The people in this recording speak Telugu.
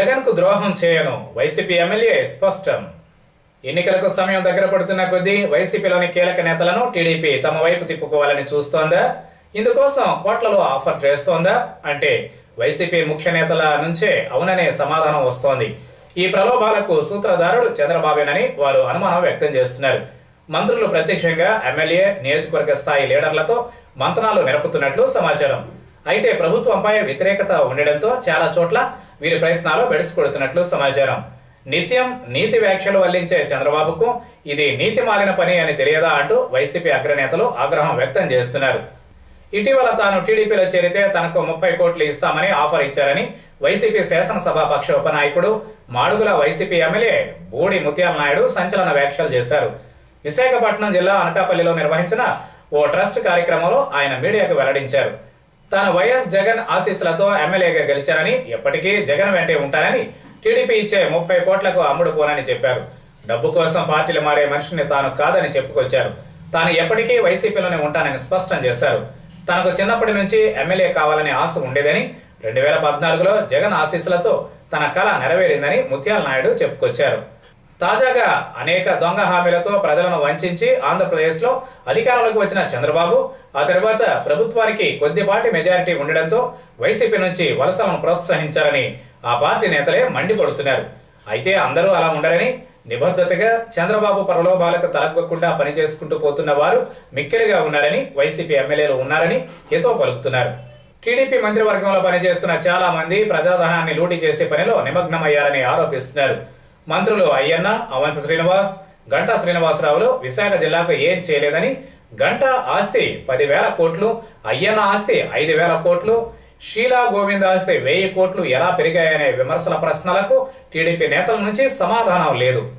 జగన్ కు ద్రోహం చేయను వైసీపీ ఎమ్మెల్యే స్పష్టం ఎన్నికలకు సమయం దగ్గర పడుతున్న కొద్దీ వైసీపీలోని కీలక నేతలను టీడీపీ తమ వైపు తిప్పుకోవాలని చూస్తోందా ఇందుకోసం కోట్లలో ఆఫర్ చేస్తోందా అంటే వైసీపీ ముఖ్య నేతల నుంచే అవుననే సమాధానం వస్తోంది ఈ ప్రలోభాలకు సూత్రధారుడు చంద్రబాబేనని వారు అనుమానం వ్యక్తం చేస్తున్నారు మంత్రులు ప్రత్యక్షంగా ఎమ్మెల్యే నియోజకవర్గ స్థాయి లీడర్లతో మంతనాలు నెరపుతున్నట్లు సమాచారం అయితే ప్రభుత్వంపై వ్యతిరేకత ఉండడంతో చాలా చోట్ల వీరి ప్రయత్నాలు బెడిసికొడుతున్నట్లు సమాచారం నిత్యం నీతి వ్యాఖ్యలు వల్లించే చంద్రబాబుకు ఇది నీతి మాలిన పని అని తెలియదా అంటూ వైసీపీ అగ్రనేతలు ఆగ్రహం వ్యక్తం చేస్తున్నారు ఇటీవల తాను టీడీపీలో చేరితే తనకు ముప్పై కోట్లు ఇస్తామని ఆఫర్ ఇచ్చారని వైసీపీ శాసనసభ పక్ష ఉపనాయకుడు మాడుగుల వైసీపీ ఎమ్మెల్యే బూడి ముత్యాల నాయుడు సంచలన వ్యాఖ్యలు చేశారు విశాఖపట్నం జిల్లా అనకాపల్లిలో నిర్వహించిన ఓ ట్రస్ట్ కార్యక్రమంలో ఆయన మీడియాకు వెల్లడించారు తాను వైఎస్ జగన్ ఆశీస్సులతో ఎమ్మెల్యేగా గెలిచారని ఎప్పటికీ జగన్ వెంటే ఉంటానని టీడీపీ ఇచ్చే ముప్పై కోట్లకు అమ్ముడు పోనని చెప్పారు డబ్బు కోసం పార్టీలు మారే మనిషిని తాను కాదని చెప్పుకొచ్చారు తాను ఎప్పటికీ వైసీపీలోనే ఉంటానని స్పష్టం చేశారు తనకు చిన్నప్పటి నుంచి ఎమ్మెల్యే కావాలనే ఆశ ఉండేదని రెండు వేల పద్నాలుగులో జగన్ ఆశీస్సులతో తన కళ నెరవేరిందని ముత్యాల నాయుడు చెప్పుకొచ్చారు తాజాగా అనేక దొంగ హామీలతో ప్రజలను వంచి ఆంధ్రప్రదేశ్లో అధికారంలోకి వచ్చిన చంద్రబాబు ఆ తర్వాత ప్రభుత్వానికి కొద్దిపాటి మెజారిటీ ఉండడంతో వైసీపీ నుంచి వలసలను ప్రోత్సహించారని ఆ పార్టీ నేతలే మండిపడుతున్నారు అయితే అందరూ అలా ఉండరని నిబద్ధతగా చంద్రబాబు ప్రలోభాలకు తలగ్గకుండా పనిచేసుకుంటూ పోతున్న వారు మిక్కిలిగా ఉన్నారని వైసీపీ ఎమ్మెల్యేలు ఉన్నారని హితో పలుకుతున్నారు టీడీపీ మంత్రివర్గంలో పనిచేస్తున్న చాలా మంది ప్రజాధనాన్ని లూటీ చేసే పనిలో నిమగ్నమయ్యారని ఆరోపిస్తున్నారు మంత్రులు అయ్యన్న అవంతి శ్రీనివాస్ గంటా శ్రీనివాసరావులు విశాఖ జిల్లాకు ఏం చేయలేదని గంటా ఆస్తి పదివేల కోట్లు అయ్యన్న ఆస్తి ఐదు వేల కోట్లు షీలా గోవింద్ ఆస్తి వెయ్యి కోట్లు ఎలా పెరిగాయనే విమర్శల ప్రశ్నలకు టీడీపీ నేతల నుంచి సమాధానం లేదు